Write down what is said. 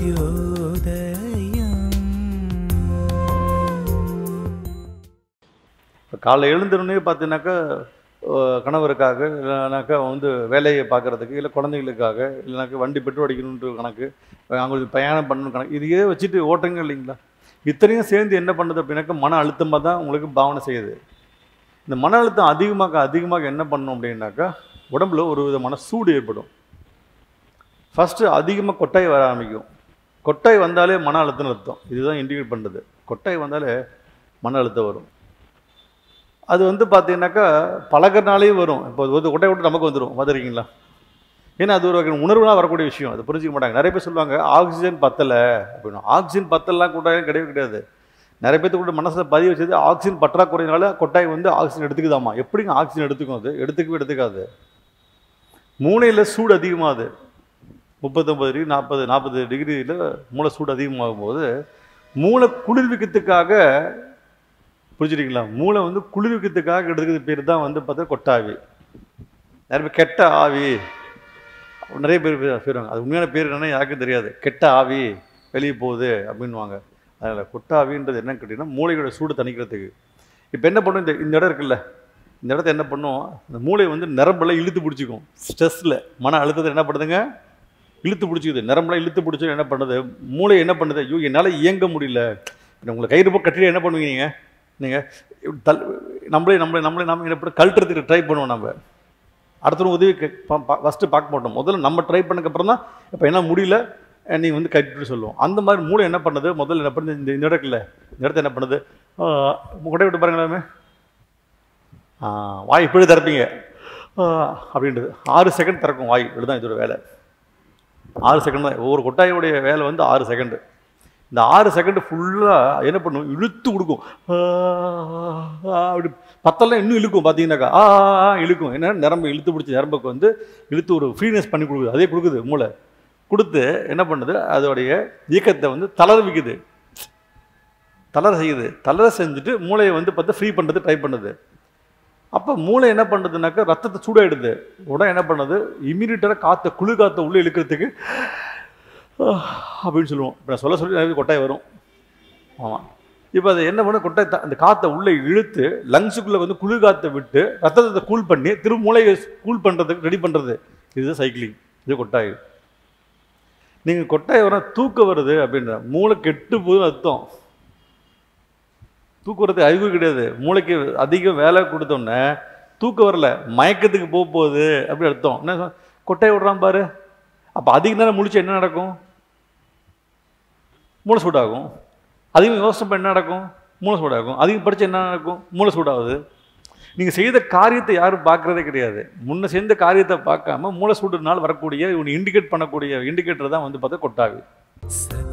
இப்போ காலைல எழுந்திருந்தே பார்த்தீங்கன்னாக்கா அஹ், கணவருக்காக இல்லைனாக்கா வந்து வேலையை பார்க்கறதுக்கு இல்லை குழந்தைகளுக்காக இல்லைனாக்கா வண்டி பெட்ரோல் அடிக்கணுன்ற கணக்கு அவங்களுக்கு பயணம் பண்ணணும் கணக்கு இதையே வச்சுட்டு ஓட்டுறீங்க இல்லைங்களா இத்தனையும் சேர்ந்து என்ன பண்ணுது அப்படின்னாக்கா மன அழுத்தமாக தான் உங்களுக்கு பாவனை செய்யுது இந்த மன அழுத்தம் அதிகமாக அதிகமாக என்ன பண்ணணும் அப்படின்னாக்கா உடம்புல ஒரு விதமான சூடு ஏற்படும் ஃபஸ்ட்டு அதிகமாக கொட்டாய் வர ஆரம்பிக்கும் கொட்டாய் வந்தாலே மன அழுத்தம் அர்த்தம் இதுதான் இண்டிகேட் பண்ணுறது கொட்டாய் வந்தாலே மன அழுத்தம் வரும் அது வந்து பார்த்தீங்கன்னாக்கா பழகிறனாலேயும் வரும் இப்போ ஒரு கொட்டை விட்டு நமக்கு வந்துடும் பார்த்துருக்கீங்களா ஏன்னா அது ஒரு வகை உணர்வுலாம் வரக்கூடிய விஷயம் அது புரிஞ்சுக்க மாட்டாங்க நிறைய பேர் சொல்லுவாங்க ஆக்சிஜன் பத்தலை அப்படின்னு ஆக்சிஜன் பத்தலாம் கொட்டாயே கிடையவே கிடையாது நிறைய பேர்த்து கூட மனசில் பதிவு வச்சது ஆக்சிஜன் பற்றாக்குறையினால கொட்டாய் வந்து ஆக்சிஜன் எடுத்துக்குதாமா எப்படிங்க ஆக்சிஜன் எடுத்துக்கும் அது எடுத்துக்கவே எடுத்துக்காது மூளையில் சூடு அதிகமாகுது முப்பத்தொம்பது டிகிரி நாற்பது நாற்பது டிகிரியில் மூளை சூடு அதிகமாகும் போது மூளை குளிர்விக்கிறதுக்காக புரிஞ்சுட்டீங்களா மூளை வந்து குளிர்விக்கிறதுக்காக எடுத்துக்கிறது பேர் தான் வந்து பார்த்தா கொட்டாவி நிறைய பேர் கெட்ட ஆவி நிறைய பேர் சொல்லுவாங்க அது உண்மையான பேர் என்னன்னு யாருக்கும் தெரியாது கெட்ட ஆவி வெளியே போகுது அப்படின்வாங்க அதில் கொட்டாவின்றது என்னன்னு கேட்டிங்கன்னா மூளையோட சூடு தணிக்கிறதுக்கு இப்போ என்ன பண்ணும் இந்த இந்த இடம் இருக்குல்ல இந்த இடத்த என்ன பண்ணும் இந்த மூளை வந்து நரம்பெல்லாம் இழுத்து பிடிச்சிக்கும் ஸ்ட்ரெஸ்ஸில் மன அழுத்தத்தை என்ன பண்ணுதுங்க இழுத்து பிடிச்சிக்குது நரம்பெல்லாம் இழுத்து பிடிச்சி என்ன பண்ணுது மூளை என்ன பண்ணுது ஐயோ என்னால் இயங்க முடியல இப்போ உங்களை கயிறு போய் கட்டிட்டு என்ன பண்ணுவீங்க நீங்கள் நீங்கள் தல் நம்மளே நம்மளே நம்மளே நம்ம என்ன கழட்டுறதுக்கு ட்ரை பண்ணுவோம் நம்ம அடுத்தவங்க உதவி ஃபஸ்ட்டு பார்க்க மாட்டோம் முதல்ல நம்ம ட்ரை பண்ணக்கப்புறம் தான் இப்போ என்ன முடியல அஹ் நீ வந்து கட்டிட்டு சொல்லுவோம் அந்த மாதிரி மூளை என்ன பண்ணுது முதல்ல என்ன பண்ணுது இந்த இந்த இடத்துல இந்த இடத்த என்ன பண்ணுது ஆஹ் கொட்டை விட்டு பாருங்களாமே ஆஹ் வாய் இப்படி திறப்பீங்க ஆஹ் அப்படின்றது ஆறு செகண்ட் திறக்கும் வாய் இப்படிதான் இதோட வேலை ஆறு செகண்ட் தான் ஒவ்வொரு கொட்டாயோடைய வேலை வந்து ஆறு செகண்டு இந்த ஆறு செகண்டு ஃபுல்லாக என்ன பண்ணும் இழுத்து கொடுக்கும் ஆஹ் ஆஹ் அப்படி பத்தெல்லாம் இன்னும் இழுக்கும் பார்த்தீங்கன்னாக்கா ஆ ஆ, ஆ, இழுக்கும் என்ன நரம்பு இழுத்து பிடிச்ச நரம்புக்கு வந்து இழுத்து ஒரு ஃப்ரீனஸ் பண்ணி கொடுக்குது அதே கொடுக்குது மூளை கொடுத்து என்ன பண்ணுது அதோடைய இயக்கத்தை வந்து தளர்விக்குது தளர செய்யுது தளர செஞ்சுட்டு மூளையை வந்து பார்த்து ஃப்ரீ பண்ணுறது ட்ரை பண்ணுது அப்போ மூளை என்ன பண்ணுதுனாக்கா ரத்தத்தை சூடாயிடுது உடனே என்ன பண்ணுது இம்யூனிட்டராக காற்றை குளிர் காற்றை உள்ளே இழுக்கிறதுக்கு ஆஹ், அப்படின்னு சொல்லுவோம் இப்போ நான் சொல்ல சொல்லி நிறைய கொட்டாய் வரும் ஆமாம் இப்போ அது என்ன பண்ண கொட்டாய் த- அந்த காற்றை உள்ளே இழுத்து லங்ஸுக்குள்ளே வந்து குளிர் காற்றை விட்டு ரத்தத்தை கூல் பண்ணி திரும்ப மூளையை கூல் பண்ணுறதுக்கு ரெடி பண்ணுறது இதுதான் சைக்கிளிங் இது கொட்டாய் நீங்கள் கொட்டாய் வர தூக்கம் வருது அப்படின்ற மூளை கெட்டு போகுது அர்த்தம் தூக்கம் வரது அறிவு கிடையாது மூளைக்கு அதிகம் வேலை கொடுத்தோன்னே தூக்கம் வரல மயக்கத்துக்கு போக போகுது அப்படி அர்த்தம் என்ன சொ- கொட்டாய் விடுறான் பாரு அப்போ அதிக நேரம் முழிச்சு என்ன நடக்கும் மூளை சூடாகும் அதிகம் யோசனை பண்ண என்ன நடக்கும் மூளை சூடாகும் அதிகம் படிச்சு என்ன நடக்கும் மூளை சூடாகுது நீங்கள் செய்த காரியத்தை யாரும் பார்க்குறதே கிடையாது முன்ன செய்த காரியத்தை பார்க்காம மூளை சூடுனால வரக்கூடிய இவனை இண்டிகேட் பண்ணக்கூடிய இண்டிகேட்டர் தான் வந்து பார்த்தா கொட்டாவி சத்